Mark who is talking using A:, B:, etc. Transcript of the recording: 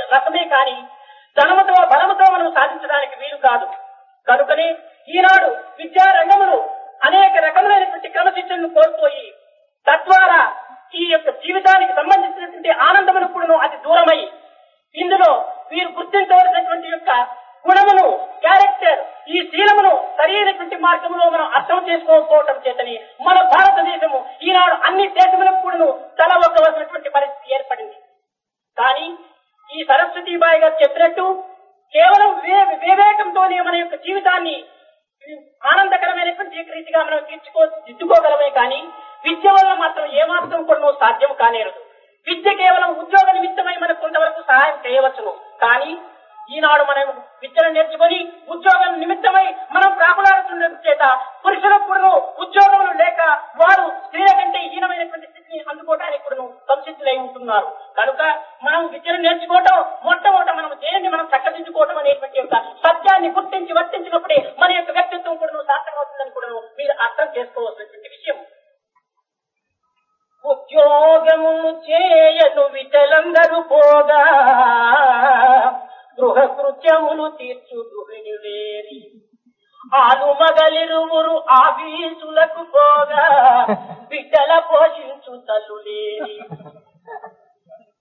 A: రకమే కాని ధనముతో బలముతో మనం సాధించడానికి వీలు కాదు కనుకనే ఈనాడు విద్యా రంగములు అనేక రకములైనటువంటి క్రమశిక్షణను కోల్పోయి తద్వారా ఈ యొక్క జీవితానికి సంబంధించినటువంటి ఆనందమును కూడా అతి దూరమై ఇందులో వీరు గుర్తించవలసినటువంటి యొక్క గుణమును క్యారెక్టర్ ఈ శీలమును సరైనటువంటి మార్గంలో మనం అర్థం చేసుకోకపోవటం చేతని మన భారతదేశము ఈనాడు అన్ని దేశములకు కూడాను తల ఒక్కవలసినటువంటి పరిస్థితి ఏర్పడింది కానీ ఈ సరస్వతీబాయి గారు చెప్పినట్టు కేవలం వివే వివేకంతోనే మన యొక్క జీవితాన్ని ఆనందకరమైనటువంటి రీతిగా మనం తీర్చుకో దిద్దుకోగలమే కానీ విద్య వల్ల మాత్రం ఏమాత్రం కూడా సాధ్యం కానేరదు విద్య కేవలం ఉద్యోగ నిమిత్తమై మనకు కొంతవరకు సహాయం చేయవచ్చును కానీ ఈనాడు మనం విద్యను నేర్చుకొని ఉద్యోగం నిమిత్తమై మనం ప్రాకులాడుతున్న చేత పురుషులకు కూడా ఉద్యోగములు లేక వారు స్త్రీల కంటే హీనమైనటువంటి స్థితిని అందుకోవడానికి కూడా సంసిద్ధులై ఉంటున్నారు కనుక మనం విద్యను నేర్చుకోవటం మొట్టమొదట మనం దేనిని మనం చక్కదిద్దుకోవటం అనేటువంటి యొక్క సత్యాన్ని గుర్తించి వర్తించినప్పుడే మన యొక్క వ్యక్తిత్వం కూడా సార్థకమవుతుందని కూడా మీరు అర్థం చేసుకోవాల్సినటువంటి విషయం ఉద్యోగము చేయను విటలందరూ పోగా గృహ కృత్యములు తీర్చు గృహిణులేరి ఆలు మగలిరువురు ఆఫీసులకు పోగా బిడ్డల పోషించు తల్లులేరి